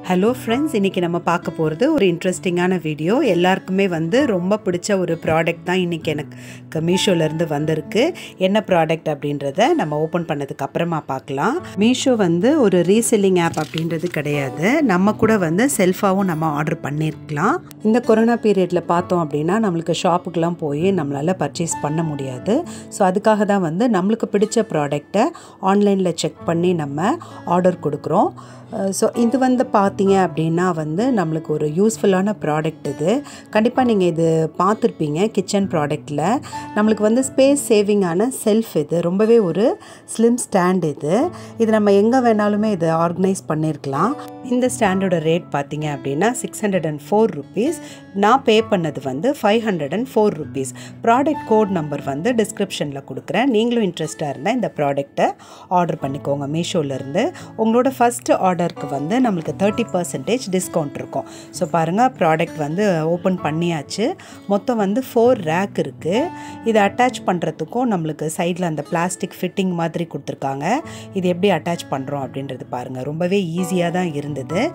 hello friends இன்றைக்கி நம்ம பார்க்க போகிறது ஒரு இன்ட்ரெஸ்டிங்கான வீடியோ எல்லாருக்குமே வந்து ரொம்ப பிடிச்ச ஒரு ப்ராடக்ட் தான் இன்றைக்கி எனக்கு மீஷோலேருந்து வந்திருக்கு என்ன ப்ராடக்ட் அப்படின்றத நம்ம ஓப்பன் பண்ணதுக்கு அப்புறமா பார்க்கலாம் மீஷோ வந்து ஒரு ரீசெல்லிங் ஆப் அப்படின்றது கிடையாது நம்ம கூட வந்து செல்ஃபாகவும் நம்ம ஆர்டர் பண்ணியிருக்கலாம் இந்த கொரோனா பீரியடில் பார்த்தோம் அப்படின்னா நம்மளுக்கு ஷாப்புக்கெலாம் போய் நம்மளால் பர்ச்சேஸ் பண்ண முடியாது ஸோ அதுக்காக தான் வந்து நம்மளுக்கு பிடிச்ச ப்ராடக்டை ஆன்லைனில் செக் பண்ணி நம்ம ஆர்டர் கொடுக்குறோம் ஸோ இது வந்து பார்த்தீங்க அப்படின்னா வந்து நம்மளுக்கு ஒரு யூஸ்ஃபுல்லான ப்ராடக்ட் இது கண்டிப்பாக நீங்கள் இது பார்த்துருப்பீங்க கிச்சன் ப்ராடக்டில் நம்மளுக்கு வந்து ஸ்பேஸ் சேவிங்கான செல்ஃப் இது ரொம்பவே ஒரு ஸ்லிம் ஸ்டாண்ட் இது இது நம்ம எங்கே வேணாலுமே இது ஆர்கனைஸ் பண்ணியிருக்கலாம் இந்த ஸ்டாண்டோட ரேட் பார்த்தீங்க அப்படின்னா six hundred and four rupees நான் பே பண்ணது வந்து five hundred and four rupees product code number வந்து டிஸ்கிரிப்ஷனில் கொடுக்குறேன் நீங்களும் இன்ட்ரெஸ்ட்டாக இருந்தால் இந்த ப்ராடக்ட்டை ஆர்டர் பண்ணிக்கோங்க மீஷோலேருந்து உங்களோட ஃபஸ்ட்டு ஆர்டருக்கு வந்து நம்மளுக்கு தேர்ட்டி பர்சன்டேஜ் டிஸ்கவுண்ட் இருக்கும் ஸோ பாருங்கள் ப்ராடக்ட் வந்து ஓப்பன் பண்ணியாச்சு மொத்தம் வந்து ஃபோர் ரேக் இருக்குது இதை அட்டாச் பண்ணுறதுக்கும் நம்மளுக்கு சைடில் அந்த பிளாஸ்டிக் ஃபிட்டிங் மாதிரி கொடுத்துருக்காங்க இது எப்படி அட்டாச் பண்ணுறோம் அப்படின்றது பாருங்கள் ரொம்பவே ஈஸியாக தான் இருந்தது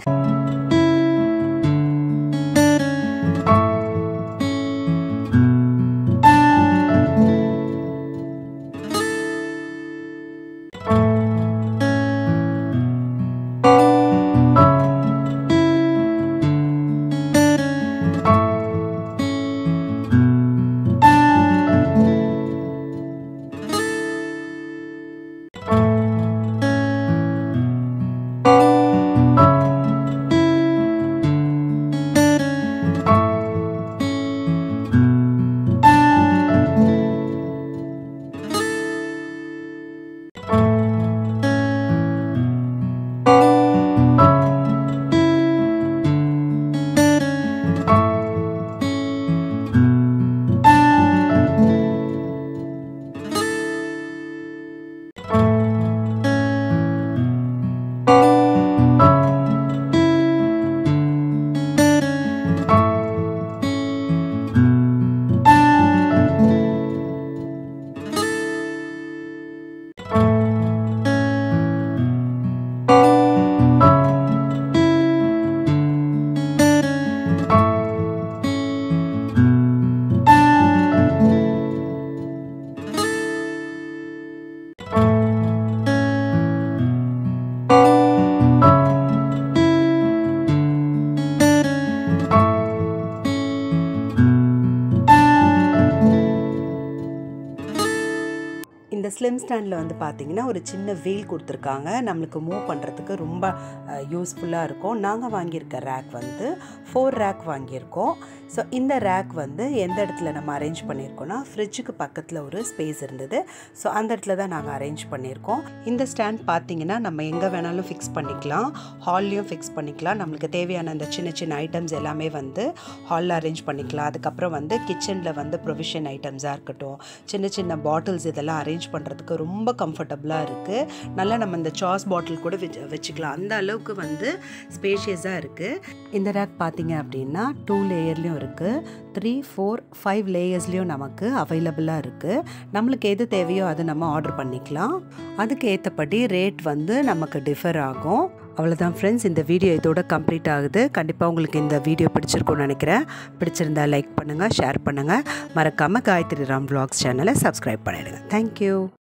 இந்த ஸ்லிம் ஸ்டாண்டில் வந்து பார்த்தீங்கன்னா ஒரு சின்ன வீல் கொடுத்துருக்காங்க நம்மளுக்கு மூவ் பண்ணுறதுக்கு ரொம்ப யூஸ்ஃபுல்லாக இருக்கும் நாங்கள் வாங்கியிருக்க ரேக் வந்து ஃபோர் ரேக் வாங்கியிருக்கோம் ஸோ இந்த ரேக் வந்து எந்த இடத்துல நம்ம அரேஞ்ச் பண்ணியிருக்கோம்னா ஃப்ரிட்ஜுக்கு பக்கத்தில் ஒரு ஸ்பேஸ் இருந்தது ஸோ அந்த இடத்துல தான் நாங்கள் அரேஞ்ச் பண்ணியிருக்கோம் இந்த ஸ்டாண்ட் பார்த்தீங்கன்னா நம்ம எங்கே வேணாலும் ஃபிக்ஸ் பண்ணிக்கலாம் ஹால்லையும் ஃபிக்ஸ் பண்ணிக்கலாம் நம்மளுக்கு தேவையான அந்த சின்ன சின்ன ஐட்டம்ஸ் எல்லாமே வந்து ஹாலில் அரேஞ்ச் பண்ணிக்கலாம் அதுக்கப்புறம் வந்து கிச்சனில் வந்து ப்ரொவிஷன் ஐட்டம்ஸாக இருக்கட்டும் சின்ன சின்ன பாட்டில்ஸ் இதெல்லாம் அரேஞ்ச் பண்ணுறதுக்கு ரொம்ப கம்ஃபர்டபுளாக இருக்குது நல்லா நம்ம இந்த சாஸ் பாட்டில் கூட வச்சு வச்சுக்கலாம் அந்த அளவுக்கு வந்து ஸ்பேஷியஸாக இருக்குது இந்த ரேக் பார்த்தீங்க அப்படின்னா டூ லேயர்லேயும் இருக்குது த்ரீ ஃபோர் ஃபைவ் லேயர்ஸ்லேயும் நமக்கு அவைலபிளாக இருக்குது நம்மளுக்கு எது தேவையோ அதை நம்ம ஆர்டர் பண்ணிக்கலாம் அதுக்கு ஏற்றபடி ரேட் வந்து நமக்கு டிஃபர் ஆகும் அவ்வளோதான் ஃப்ரெண்ட்ஸ் இந்த வீடியோ இதோட கம்ப்ளீட் ஆகுது கண்டிப்பாக உங்களுக்கு இந்த வீடியோ பிடிச்சிருக்கும்னு நினைக்கிறேன் பிடிச்சிருந்தா லைக் பண்ணுங்கள் ஷேர் பண்ணுங்கள் மறக்காமல் காயத்ரி ராம் வ்ளாக்ஸ் சேனலை சப்ஸ்கிரைப் பண்ணிவிடுங்க தேங்க்யூ